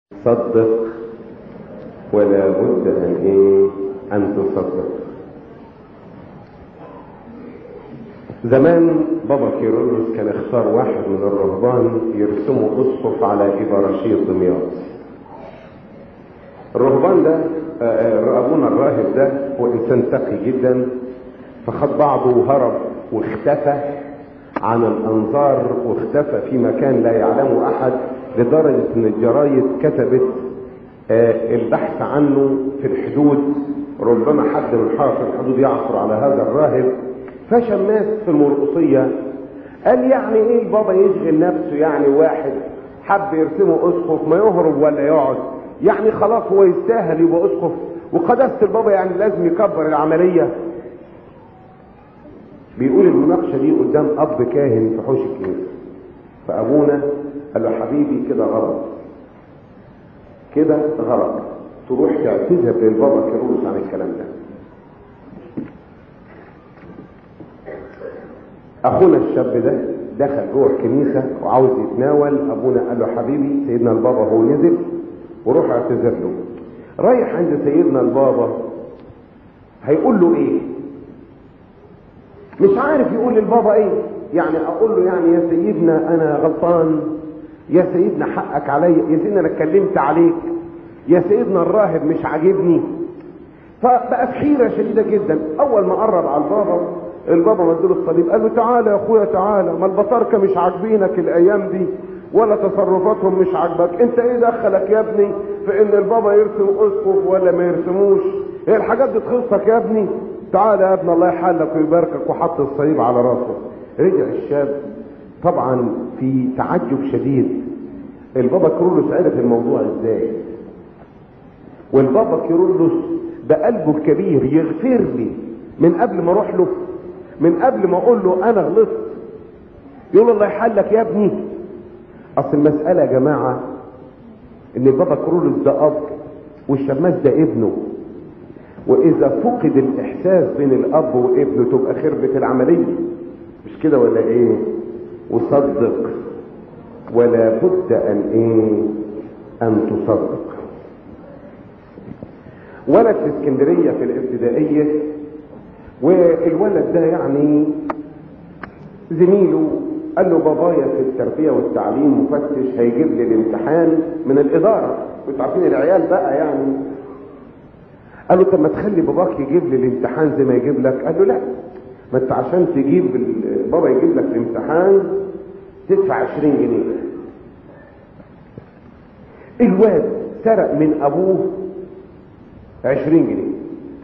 صدق ولا بد ان ايه ان تصدق زمان بابا كيرلس كان اختار واحد من الرهبان يرسموا اسقف على ابراشية دمياط الرهبان ده ابونا الراهب ده هو انسان تقي جدا فخد بعضه وهرب واختفى عن الانظار واختفى في مكان لا يعلمه احد لدرجة ان الجرايد كتبت آه البحث عنه في الحدود ربما حد من حرس الحدود يعثر على هذا الراهب فشل ناس في المرقصية قال يعني ايه البابا يشغل نفسه يعني واحد حب يرسمه اسقف ما يهرب ولا يقعد يعني خلاص هو يستاهل يبقى اسقف وقداسة البابا يعني لازم يكبر العملية بيقول المناقشة دي قدام اب كاهن في حوش الكنيسة فابونا قال له حبيبي كده غلط كده غلط تروح تعتذر للبابا كيرلس عن الكلام ده اخونا الشاب ده دخل جوه الكنيسة وعاوز يتناول ابونا قال له حبيبي سيدنا البابا هو نزل وروح اعتذر له رايح عند سيدنا البابا هيقول له ايه مش عارف يقول للبابا ايه يعني اقول له يعني يا سيدنا انا غلطان يا سيدنا حقك عليا يا سيدنا انا اتكلمت عليك يا سيدنا الراهب مش عاجبني فبقى في حيره شديده جدا اول ما قرب على البابا البابا مديله الصليب قال له تعالى يا اخويا تعالى ما البطاركه مش عاجبينك الايام دي ولا تصرفاتهم مش عاجبك انت ايه دخلك يا ابني في ان البابا يرسم اسقف ولا ما يرسموش هي الحاجات دي تخصك يا ابني تعالى يا ابن الله يحلك ويباركك وحط الصليب على راسه رجع الشاب طبعا في تعجب شديد البابا كيرلس عرف الموضوع ازاي والبابا كيرلس بقلبه الكبير يغفر لي من قبل ما اروح له من قبل ما اقول له انا غلطت يقول الله يحلك يا ابني اصل المساله يا جماعه ان البابا كيرلس ده اب والشماس ده ابنه واذا فقد الاحساس بين الاب وابنه تبقى خربت العمليه مش كده ولا ايه وصدق ولا بد ان ايه ان تصدق ولد في اسكندريه في الابتدائيه والولد ده يعني زميله قال له بابايا في التربيه والتعليم مفتش هيجيب لي الامتحان من الاداره انتوا عارفين العيال بقى يعني قال له طب ما تخلي باباك يجيب لي الامتحان زي ما يجيب لك قال له لا ما انت عشان تجيب بابا يجيب لك الامتحان تدفع 20 جنيه الواد سرق من ابوه 20 جنيه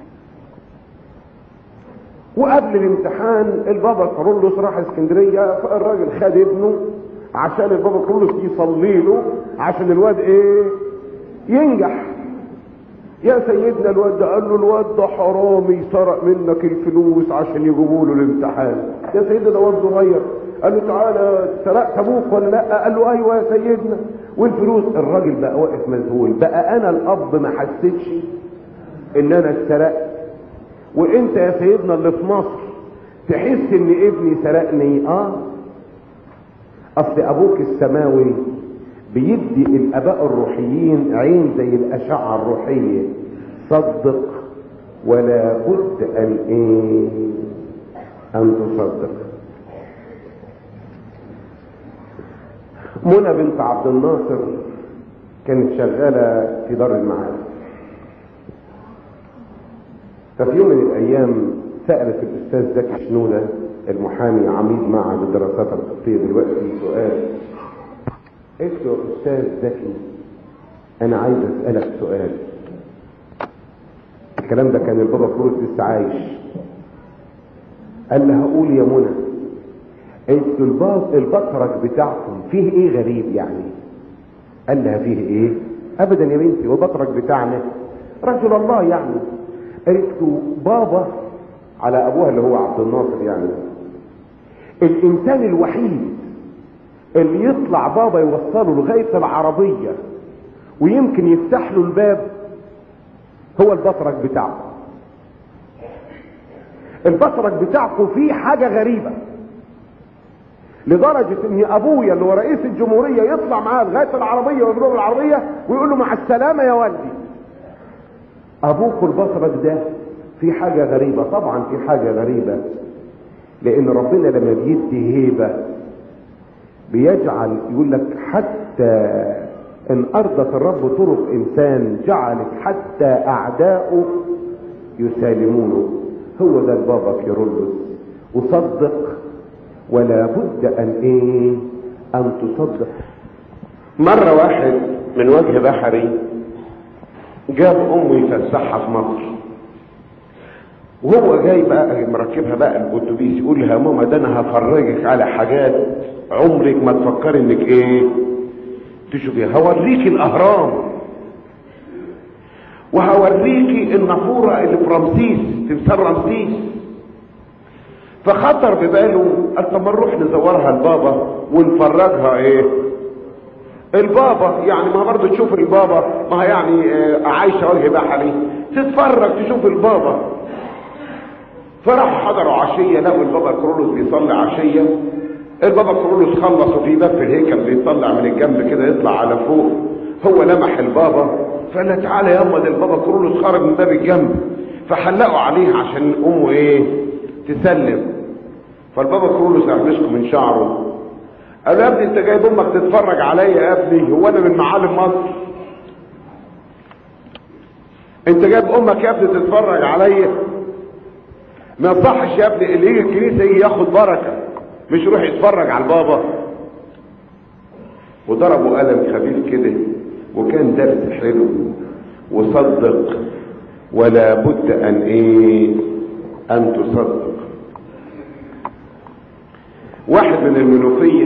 وقبل الامتحان البابا كارولوس راح اسكندريه فالراجل خد ابنه عشان البابا كارولوس يصلي له عشان الواد ايه ينجح يا سيدنا الواد ده قال له الواد ده حرامي سرق منك الفلوس عشان يجيبوا له الامتحان يا سيدنا ده واد صغير قال له تعالى سرقت ابوك ولا لا قال له ايوه يا سيدنا والفلوس الراجل بقى واقف مذهول بقى انا الاب ما حسيتش ان انا اتسرقت وانت يا سيدنا اللي في مصر تحس ان ابني سرقني اه اصل ابوك السماوي بيدي الاباء الروحيين عين زي الاشعه الروحيه صدق ولا بد ان ايه ان تصدق منى بنت عبد الناصر كانت شغاله في دار المعارف ففي يوم من الايام سالت الاستاذ زكي شنوده المحامي عميد معهد الدراسات القبطيه دلوقتي سؤال قلت له استاذ زكي انا عايز اسالك سؤال الكلام ده كان البابا كروس لسه عايش قال لها قول يا منى قلت له البطرك بتاعكم فيه ايه غريب يعني قال لها فيه ايه ابدا يا بنتي والبطرك بتاعنا رجل الله يعني قالت له بابا على ابوها اللي هو عبد الناصر يعني الانسان الوحيد اللي يطلع بابا يوصله لغايه العربيه ويمكن يفتح له الباب هو البطرك بتاعه البطرك بتاعكم فيه حاجه غريبه لدرجة ان ابويا اللي هو رئيس الجمهورية يطلع معاه لغاية العربية ويضرب العربية ويقول له مع السلامة يا والدي ابوك البصرك ده في حاجة غريبة طبعا في حاجة غريبة لان ربنا لما بيدي هيبة بيجعل يقول لك حتى ان ارضت الرب طرق انسان جعلت حتى اعداؤه يسالمونه هو ده البابا كيرلس وصدق ولا بد ان ايه ان تصدق مرة واحد من وجه بحري جاب امه يفسحها في مصر وهو جاي بقى مركبها بقى الاتوبيس يقول لها ماما ده انا هفرجك على حاجات عمرك ما تفكري انك ايه تشوفيها هوريكي الاهرام وهوريكي النافوره اللي في رمسيس تمثال رمسيس فخطر بباله قال طب ما نروح نزورها البابا ونفرجها ايه البابا يعني ما برضه تشوف البابا ما هي يعني آه، عايشه وجه بحري تتفرج تشوف البابا فراحوا حضروا عشيه لقوا البابا كرولوس بيصلي عشيه البابا كرولوس خلص وفي باب في الهيكل بيطلع من الجنب كده يطلع على فوق هو لمح البابا فقال له تعالى ياما ده البابا كرولوس خرج من باب الجنب فحلقوا عليه عشان امه ايه تسلم فالبابا كرولوس راح مسكه من شعره قال له يا ابني انت جايب امك تتفرج عليا يا ابني هو انا من معالم مصر انت جايب امك يا ابني تتفرج عليا ما يصحش يا ابني اللي يجي الكنيسه يجي ياخد بركه مش يروح يتفرج على البابا وضربوا قلم خفيف كده وكان درس حلو وصدق ولا بد ان ايه ان تصدق واحد من المنوفيه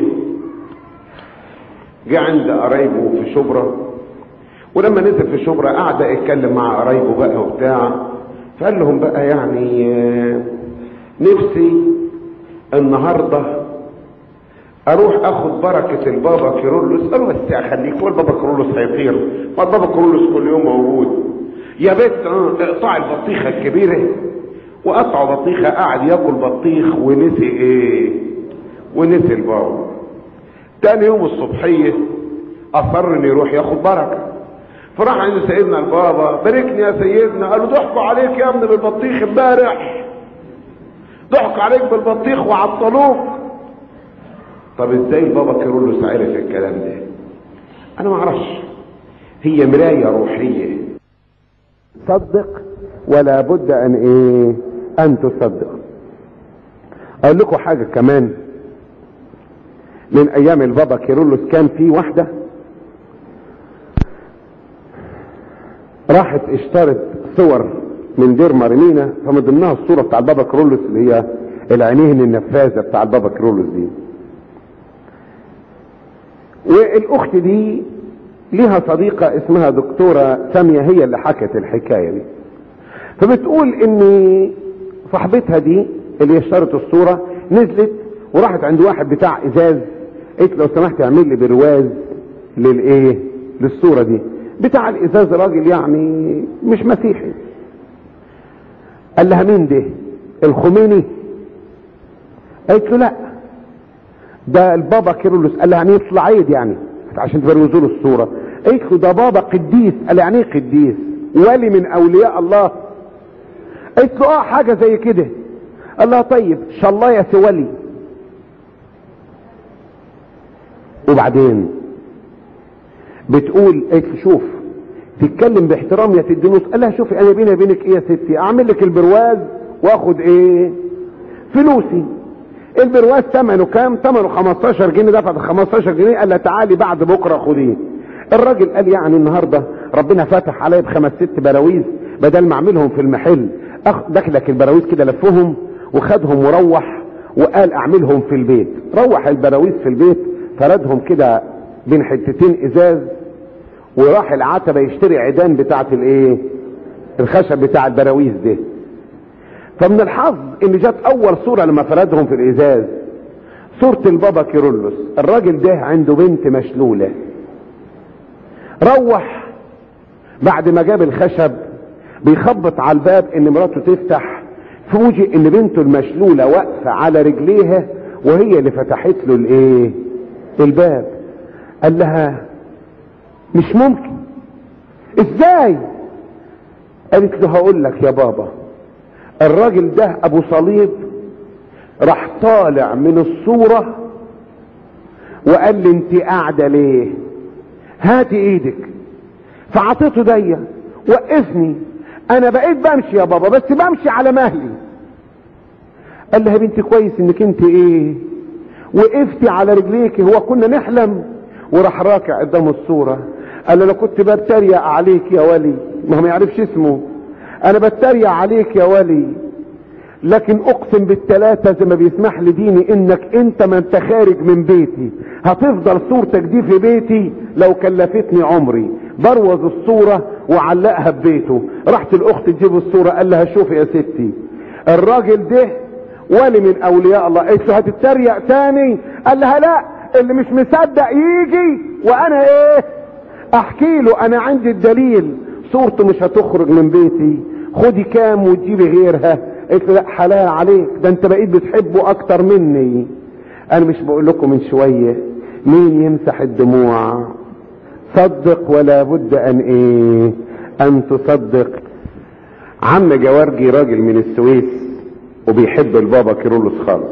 جه عند قرايبه في شبرا ولما نزل في شبرا قعد يتكلم مع قرايبه بقى وبتاع فقال لهم بقى يعني آه، نفسي النهارده اروح اخد بركه البابا كيرلس قالوا بس اخليك هو البابا كيرلس هيطير ما البابا كيرلس كل يوم موجود يا بيت آه، اقطع البطيخه الكبيره وقطعوا بطيخه قعد ياكل بطيخ ونسي ايه ونسي البابا تاني يوم الصبحيه اصر انه يروح ياخد بركه فراح عند سيدنا البابا باركني يا سيدنا قالوا ضحكوا عليك يا ابني بالبطيخ امبارح ضحكوا عليك بالبطيخ وعطلوك طب ازاي البابا كيرلس عرف الكلام ده انا ما اعرفش هي مرايه روحيه صدق ولا بد ان ايه ان تصدق اقول لكم حاجه كمان من ايام البابا كيرلس كان في واحده راحت اشترت صور من دير مارمينا فمن ضمنها الصوره بتاع البابا كيرلس اللي هي العينين النفاذه بتاع البابا كيرلس دي والاخت دي ليها صديقة اسمها دكتورة سامية هي اللي حكت الحكاية دي فبتقول ان صاحبتها دي اللي اشترت الصورة نزلت وراحت عند واحد بتاع ازاز قلت لو سمحت اعمل لي برواز للايه للصورة دي بتاع الازاز راجل يعني مش مسيحي قال لها مين ده الخميني قالت له لا ده البابا كيرلس قال لها يعني يطلع عيد يعني عشان تبروزوا له الصوره قالت له ده بابا قديس قال يعني ايه قديس ولي من اولياء الله قالت له اه حاجه زي كده قال لها طيب شاء الله يا سولي وبعدين بتقول قالت له شوف تتكلم باحترام يا تدينوس قال لها شوفي انا بيني وبينك ايه يا ستي اعمل لك البرواز واخد ايه فلوسي البرواز ثمنه كام ثمنه 15 جنيه دفعت 15 جنيه قال لها تعالي بعد بكره خديه الراجل قال يعني النهارده ربنا فتح عليا بخمس ست براويز بدل ما اعملهم في المحل أخ دخلك البراويز كده لفهم وخدهم وروح وقال اعملهم في البيت روح البراويز في البيت فردهم كده بين حتتين ازاز وراح العتبه يشتري عيدان بتاعه الايه الخشب بتاع البراويز ده فمن الحظ ان جت اول صورة لما فردهم في الازاز صورة البابا كيرلس الراجل ده عنده بنت مشلولة روح بعد ما جاب الخشب بيخبط على الباب ان مراته تفتح فوجئ ان بنته المشلولة واقفة على رجليها وهي اللي فتحت له الايه الباب قال لها مش ممكن ازاي قالت له هقول لك يا بابا الراجل ده ابو صليب راح طالع من الصورة وقال لي انت قاعدة ليه هاتي ايدك فعطيته دي وقفني انا بقيت بمشي يا بابا بس بمشي على مهلي قال لها يا بنتي كويس انك انت ايه وقفتي على رجليك هو كنا نحلم وراح راكع قدام الصورة قال له انا كنت بتريق عليك يا ولي ما هو ما يعرفش اسمه انا بتريق عليك يا ولي لكن اقسم بالتلاتة زي ما بيسمح لي ديني انك انت ما انت خارج من بيتي هتفضل صورتك دي في بيتي لو كلفتني عمري بروز الصورة وعلقها ببيته راحت الاخت تجيب الصورة قال لها شوفي يا ستي الراجل ده ولي من اولياء الله قالت له هتتريق تاني قال لها لا اللي مش مصدق يجي وانا ايه احكي له انا عندي الدليل صورته مش هتخرج من بيتي خدي كام وتجيبي غيرها قلت له لا حلال عليك ده انت بقيت بتحبه اكتر مني انا مش بقول لكم من شوية مين يمسح الدموع صدق ولا بد ان ايه ان تصدق عم جوارجي راجل من السويس وبيحب البابا كيرلس خالص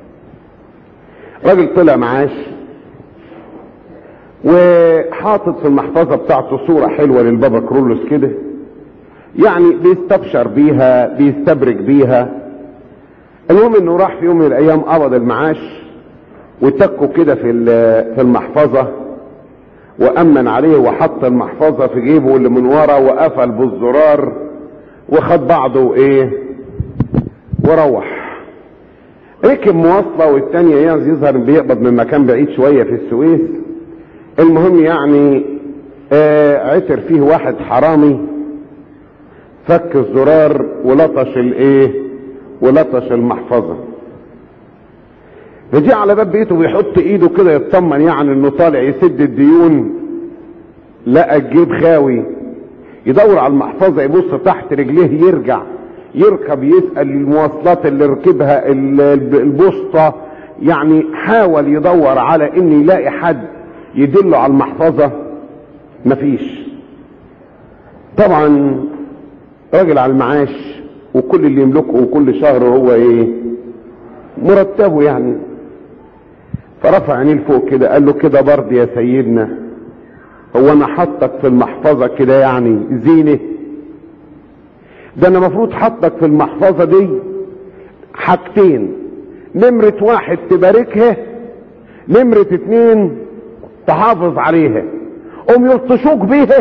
راجل طلع معاش وحاطط في المحفظة بتاعته صورة حلوة للبابا كرولوس كده يعني بيستبشر بيها بيستبرك بيها المهم انه راح في يوم من الايام قبض المعاش وتكه كده في في المحفظة وامن عليه وحط المحفظة في جيبه اللي من ورا وقفل بالزرار وخد بعضه وايه وروح ركب مواصلة والتانية يظهر بيقبض من مكان بعيد شوية في السويس المهم يعني آه عثر فيه واحد حرامي فك الزرار ولطش الايه ولطش المحفظة فجي على باب بيته بيحط ايده كده يطمن يعني انه طالع يسد الديون لقى الجيب خاوي يدور على المحفظة يبص تحت رجليه يرجع يركب يسأل المواصلات اللي ركبها البوسطة يعني حاول يدور على ان يلاقي حد يدله على المحفظة مفيش طبعا راجل على المعاش وكل اللي يملكه كل شهر هو ايه مرتبه يعني فرفع عينيه لفوق كده قال له كده برضه يا سيدنا هو انا حطك في المحفظة كده يعني زينة ده انا مفروض حطك في المحفظة دي حاجتين نمرة واحد تباركها نمرة اتنين تحافظ عليها قوم يلطشوك بيها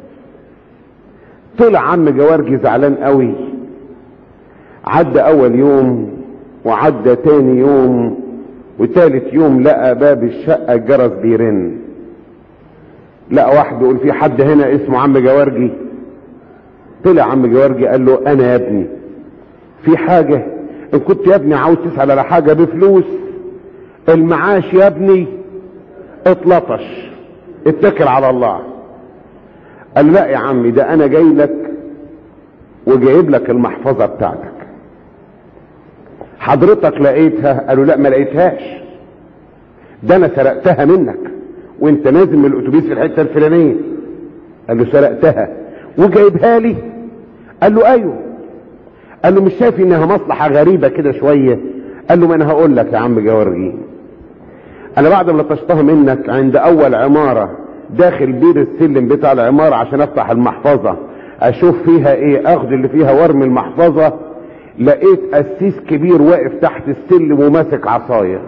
طلع عم جوارجي زعلان قوي عدى اول يوم وعدى تاني يوم وتالت يوم لقى باب الشقة الجرس بيرن لقى واحد يقول في حد هنا اسمه عم جوارجي طلع عم جوارجي قال له انا يا ابني في حاجة ان كنت يا ابني عاوز تسأل على حاجة بفلوس المعاش يا ابني اتلطش اتكل على الله قال لا يا عمي ده انا جاي لك وجايب لك المحفظة بتاعتك حضرتك لقيتها قالوا لا ما لقيتهاش ده انا سرقتها منك وانت نازل من الاتوبيس في الحته الفلانيه قال له سرقتها وجايبها لي قال له ايوه قال له مش شايف انها مصلحه غريبه كده شويه قال له ما انا هقول لك يا عم جوارجي انا بعد ما لطشتها منك عند اول عماره داخل بير السلم بتاع العماره عشان افتح المحفظه اشوف فيها ايه اخد اللي فيها وارمي المحفظه لقيت قسيس كبير واقف تحت السلم وماسك عصايه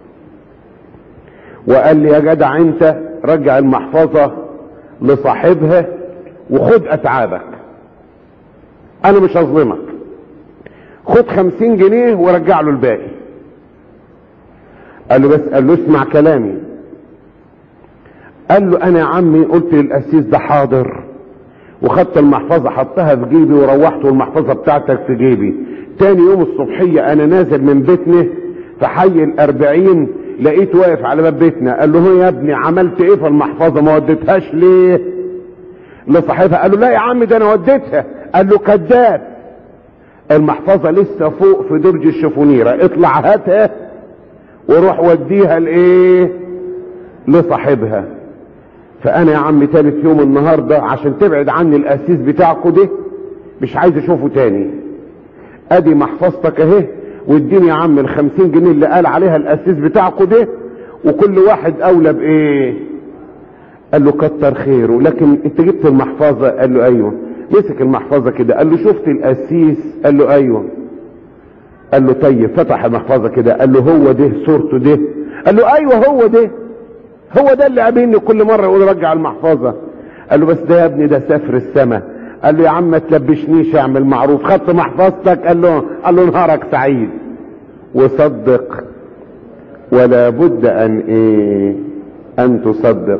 وقال لي يا جدع انت رجع المحفظه لصاحبها وخد اتعابك انا مش هظلمك خد خمسين جنيه ورجع له الباقي قال له بس قال له اسمع كلامي قال له انا يا عمي قلت للقسيس ده حاضر وخدت المحفظة حطها في جيبي وروحت والمحفظة بتاعتك في جيبي تاني يوم الصبحية انا نازل من بيتنا في حي الاربعين لقيت واقف على باب بيتنا قال له هو يا ابني عملت ايه في المحفظة ما وديتهاش ليه لصاحبها قال له لا يا عم ده انا وديتها قال له كذاب المحفظة لسه فوق في درج الشفونيرة اطلع هاتها وروح وديها لايه لصاحبها فانا يا عم تالت يوم النهاردة عشان تبعد عني القسيس بتاعكوا ده مش عايز اشوفه تاني ادي محفظتك اهي واديني يا عم الخمسين جنيه اللي قال عليها القسيس بتاعكوا ده وكل واحد اولى بايه قال له كتر خيره لكن انت جبت المحفظة قال له ايوه مسك المحفظة كده قال له شفت القسيس قال له ايوه قال له طيب فتح المحفظة كده قال له هو ده صورته ده قال له ايوه هو ده هو ده اللي قابلني كل مرة يقول رجع المحفظة قال له بس ده يا ابني ده سافر السما قال له يا عم ما تلبشنيش اعمل معروف خدت محفظتك قال له قال له نهارك سعيد وصدق ولا بد ان ايه ان تصدق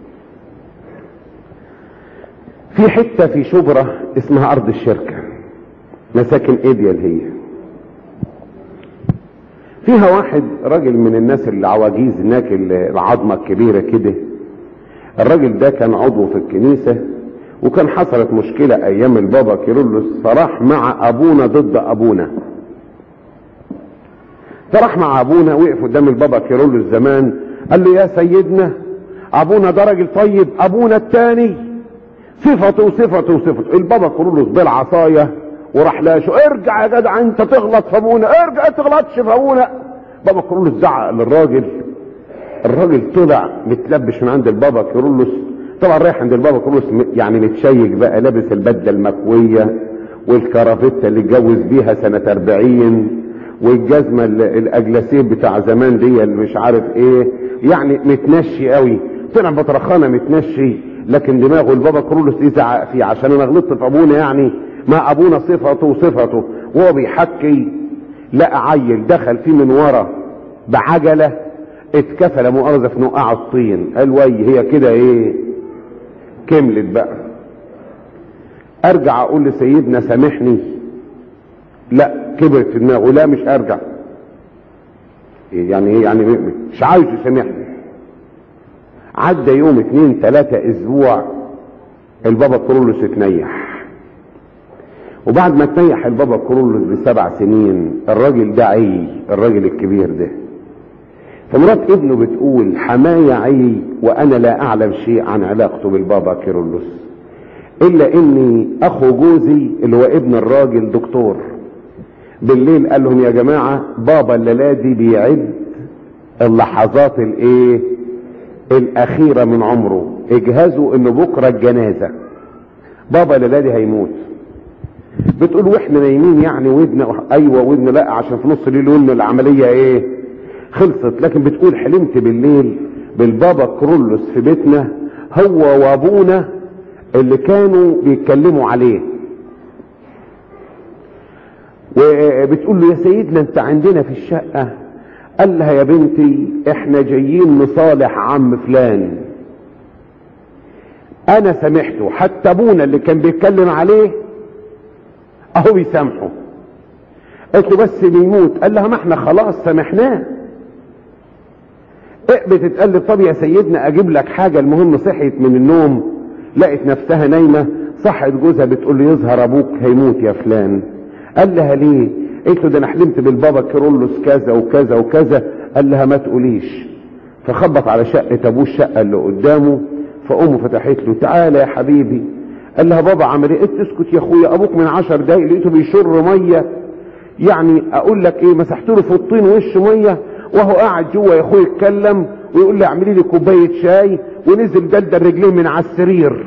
في حتة في شبرة اسمها ارض الشركة مساكن ايديال هي فيها واحد راجل من الناس العواجيز هناك العظمة الكبيرة كده الراجل ده كان عضو في الكنيسة وكان حصلت مشكلة ايام البابا كيرلس فراح مع ابونا ضد ابونا فراح مع ابونا وقف قدام البابا كيرلس زمان قال له يا سيدنا ابونا ده راجل طيب ابونا التاني صفته صفته صفته البابا كيرلس بالعصايه وراح لاشه ارجع يا جدع انت تغلط في ابونا ارجع تغلطش في ابونا بابا كيرلس زعق للراجل الراجل طلع متلبش من عند البابا كيرلس طبعا رايح عند البابا كيرلس يعني متشيك بقى لابس البدله المكويه والكرافتة اللي اتجوز بيها سنة 40 والجزمة الاجلاسيه بتاع زمان دي اللي مش عارف ايه يعني متنشي قوي طلع بطرخانة متنشي لكن دماغه البابا كرولوس دي زعق فيه عشان انا غلطت في ابونا يعني ما ابونا صفته وصفته وهو بيحكي لقى عيل دخل فيه من ورا بعجلة اتكفل مؤاخذة في نقاع الطين قال وي هي كده ايه كملت بقى ارجع اقول لسيدنا سامحني لا كبرت في دماغه لا مش ارجع يعني ايه يعني مش عايز يسامحني عدى يوم اتنين تلاتة اسبوع البابا كرولوس اتنيح وبعد ما تنيح البابا كرولوس بسبع سنين الراجل ده عي الراجل الكبير ده فمرات ابنه بتقول حماية عي وانا لا اعلم شيء عن علاقته بالبابا كيرلس الا اني اخو جوزي اللي هو ابن الراجل دكتور بالليل قال لهم يا جماعة بابا الليلة دي بيعد اللحظات الايه الاخيرة من عمره اجهزوا ان بكرة الجنازة بابا الليلة دي هيموت بتقول واحنا نايمين يعني ودنا ايوه ودنا لا عشان في نص الليل قلنا العملية ايه خلصت لكن بتقول حلمت بالليل بالبابا كرولوس في بيتنا هو وابونا اللي كانوا بيتكلموا عليه وبتقول له يا سيدنا انت عندنا في الشقة قال لها يا بنتي احنا جايين نصالح عم فلان انا سامحته حتى ابونا اللي كان بيتكلم عليه اهو بيسامحه قلت له بس بيموت قال لها ما احنا خلاص سامحناه بتتقلب طب يا سيدنا اجيب لك حاجة المهم صحيت من النوم لقت نفسها نايمة صحت جوزها بتقول له يظهر ابوك هيموت يا فلان قال لها ليه قلت له ده انا حلمت بالبابا كيرلس كذا وكذا وكذا قال لها ما تقوليش فخبط على شقة ابوه الشقة اللي قدامه فامه فتحت له تعالى يا حبيبي قال لها بابا عمل ايه اسكت يا اخويا ابوك من عشر دقايق لقيته بيشر ميه يعني اقول لك ايه مسحت له في الطين وش ميه وهو قاعد جوه يا اخويا يتكلم ويقول لي اعملي لي كوبايه شاي ونزل دلدل رجليه من على السرير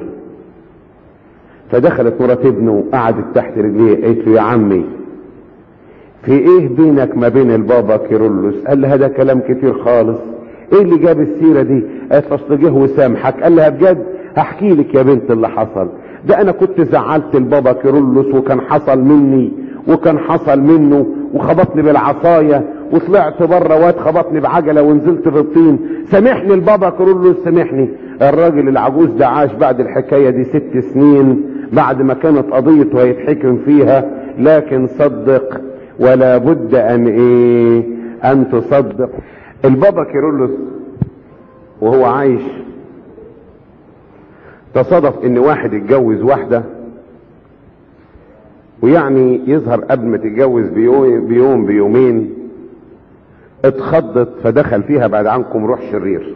فدخلت مرات ابنه وقعدت تحت رجليه قالت له يا عمي في ايه بينك ما بين البابا كيرلس قال لها ده كلام كتير خالص ايه اللي جاب السيرة دي قالت اصل جه وسامحك قال لها بجد هحكي لك يا بنت اللي حصل ده انا كنت زعلت البابا كيرلس وكان حصل مني وكان حصل منه وخبطني بالعصاية وطلعت بره واد خبطني بعجلة ونزلت في الطين سامحني البابا كيرلس سامحني الراجل العجوز ده عاش بعد الحكاية دي ست سنين بعد ما كانت قضيته هيتحكم فيها لكن صدق ولا بد ان ايه ان تصدق البابا كيرلس وهو عايش تصادف ان واحد اتجوز واحدة ويعني يظهر قبل ما تتجوز بيوم, بيوم بيومين اتخضت فدخل فيها بعد عنكم روح شرير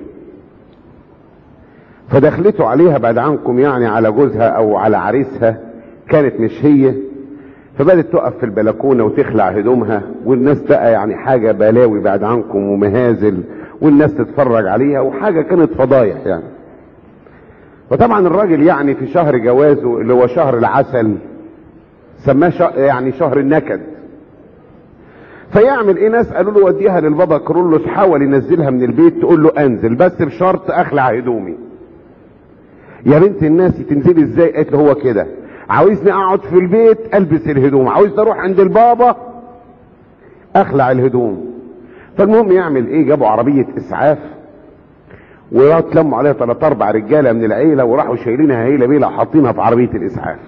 فدخلته عليها بعد عنكم يعني على جوزها او على عريسها كانت مش هي فبدت تقف في البلكونه وتخلع هدومها والناس بقى يعني حاجه بلاوي بعد عنكم ومهازل والناس تتفرج عليها وحاجه كانت فضايح يعني وطبعا الراجل يعني في شهر جوازه اللي هو شهر العسل سماه شه... يعني شهر النكد فيعمل ايه ناس قالوا له وديها للبابا كرولوس حاول ينزلها من البيت تقول له انزل بس بشرط اخلع هدومي يا بنت الناس تنزلي ازاي قالت له هو كده عاوزني اقعد في البيت البس الهدوم عاوزني اروح عند البابا اخلع الهدوم فالمهم يعمل ايه جابوا عربية اسعاف واتلموا عليها ثلاث اربع رجاله من العيله وراحوا شايلينها هيله بيلا حاطينها في عربيه الاسعاف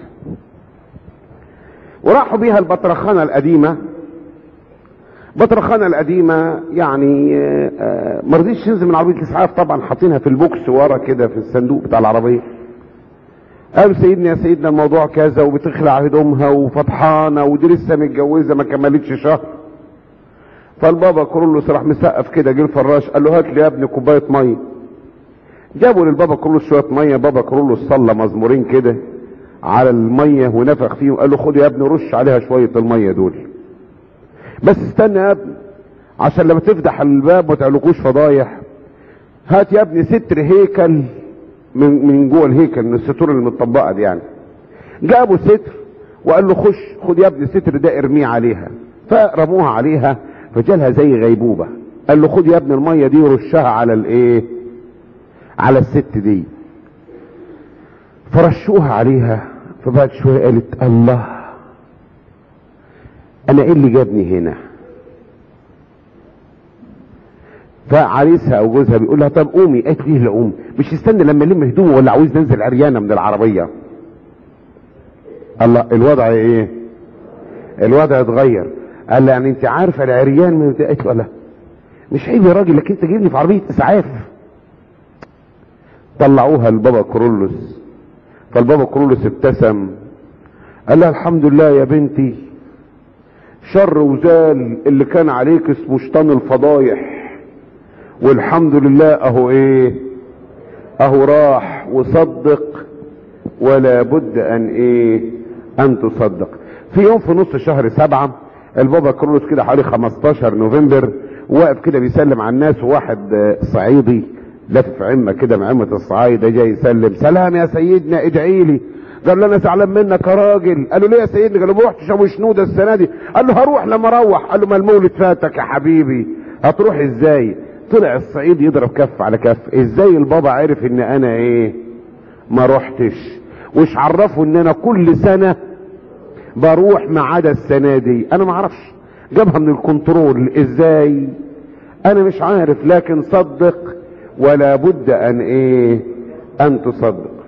وراحوا بيها البطرخانه القديمه البطرخانه القديمه يعني ما رضيش تنزل من عربيه الاسعاف طبعا حاطينها في البوكس ورا كده في الصندوق بتاع العربيه قال سيدنا يا سيدنا الموضوع كذا وبتخلع هدومها وفطحانه ودي لسه متجوزه ما كملتش شهر فالبابا كرولوس راح مسقف كده جه الفراش قال له هات لي يا ابني كوبايه ميه جابوا للبابا كرولوس شويه ميه بابا كرولوس صلى مزمورين كده على الميه ونفخ فيه وقال له خد يا ابني رش عليها شويه الميه دول بس استنى يا ابني عشان لما تفتح الباب ما تعلقوش فضايح هات يا ابني ستر هيكل من من جوه الهيكل من الستور المطبقه دي يعني جابوا ستر وقال له خش خد يا ابني الستر ده ارميه عليها فرموها عليها فجالها زي غيبوبه قال له خد يا ابني الميه دي ورشها على الايه على الست دي فرشوها عليها فبعد شويه قالت الله انا ايه اللي جابني هنا فعريسها او جوزها بيقول لها طب قومي قالت ليه لا قوم مش استنى لما الم هدومه ولا عاوز ننزل عريانه من العربيه الله الوضع ايه الوضع اتغير قال لها يعني انت عارفه العريان من قالت له لا مش عيب يا راجل لكن انت جايبني في عربيه اسعاف طلعوها لبابا كرولوس فالبابا كرولوس ابتسم قال لها الحمد لله يا بنتي شر وزال اللي كان عليك اسمه شيطان الفضايح والحمد لله اهو ايه اهو راح وصدق ولا بد ان ايه ان تصدق في يوم في نص شهر سبعة البابا كرولوس كده حوالي 15 نوفمبر واقف كده بيسلم على الناس وواحد صعيدي لف عمة كده معمة الصعايدة جاي يسلم سلام يا سيدنا ادعي لي قال له انا زعلان منك يا راجل قال له ليه يا سيدنا قال له ما رحتش ابو شنودة السنة دي قال له هروح لما اروح قال له ما المولد فاتك يا حبيبي هتروح ازاي طلع الصعيد يضرب كف على كف ازاي البابا عرف ان انا ايه ما رحتش وش عرفه ان انا كل سنة بروح ما عدا السنة دي انا ما اعرفش جابها من الكنترول ازاي انا مش عارف لكن صدق ولا بد ان ايه ان تصدق